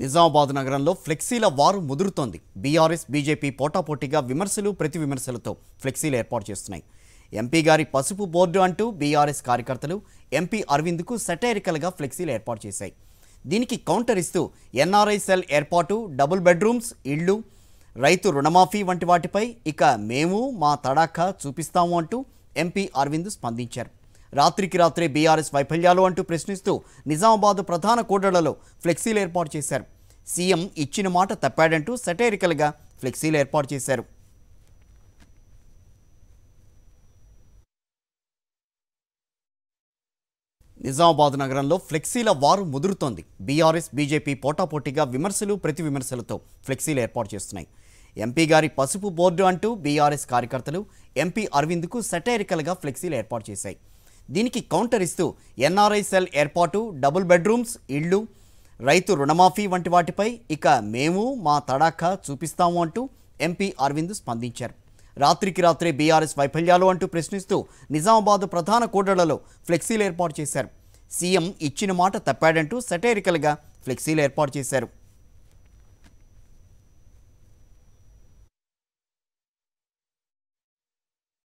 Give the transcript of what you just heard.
నిజామాబాద్ నగరంలో ఫ్లెక్సీల వారు ముదురుతోంది BRS BJP పోటాపోటీగా విమర్శలు ప్రతి విమర్శలతో ఫ్లెక్సీలు ఏర్పాటు చేస్తున్నాయి ఎంపీ గారి పసుపు బోర్డు అంటూ బీఆర్ఎస్ కార్యకర్తలు ఎంపీ అరవింద్కు సెటైరికల్గా ఫ్లెక్సీలు ఏర్పాటు చేశాయి దీనికి కౌంటర్ ఇస్తూ ఎన్ఆర్ఐ సెల్ ఏర్పాటు డబుల్ బెడ్రూమ్స్ ఇళ్ళు రైతు రుణమాఫీ వంటి వాటిపై ఇక మేము మా తడాఖా చూపిస్తాము అంటూ ఎంపీ అరవింద్ స్పందించారు రాత్రికి రాత్రే బీఆర్ఎస్ వైఫల్యాలు అంటూ ప్రశ్నిస్తూ నిజామాబాద్ ప్రధాన కూడళ్లలో ఫ్లెక్సీలు ఏర్పాటు చేశారు సీఎం ఇచ్చిన మాట తప్పాడంటూ సెటైరికల్గా ఫ్లెక్సీలు ఏర్పాటు చేశారు నిజామాబాద్ నగరంలో ఫ్లెక్సీల వారు ముదురుతోంది బీఆర్ఎస్ బీజేపీ పోటాపోటీగా విమర్శలు ప్రతి విమర్శలతో ఫ్లెక్సీలు ఏర్పాటు చేస్తున్నాయి ఎంపీ గారి పసుపు బోర్డు అంటూ బీఆర్ఎస్ కార్యకర్తలు ఎంపీ అరవింద్కు సెటైరికల్గా ఫ్లెక్సీలు ఏర్పాటు చేశాయి దీనికి కౌంటర్ ఇస్తూ ఎన్ఆర్ఐ సెల్ ఏర్పాటు డబుల్ బెడ్రూమ్స్ ఇళ్ళు రైతు రుణమాఫీ వంటి వాటిపై ఇక మేము మా తడాఖా చూపిస్తాము అంటూ ఎంపీ అరవింద్ స్పందించారు రాత్రికి రాత్రే బీఆర్ఎస్ వైఫల్యాలు అంటూ ప్రశ్నిస్తూ నిజామాబాద్ ప్రధాన కూడళ్లలో ఫ్లెక్సీలు ఏర్పాటు చేశారు సీఎం ఇచ్చిన మాట తప్పాడంటూ సెటైరికల్గా ఫ్లెక్సీలు ఏర్పాటు చేశారు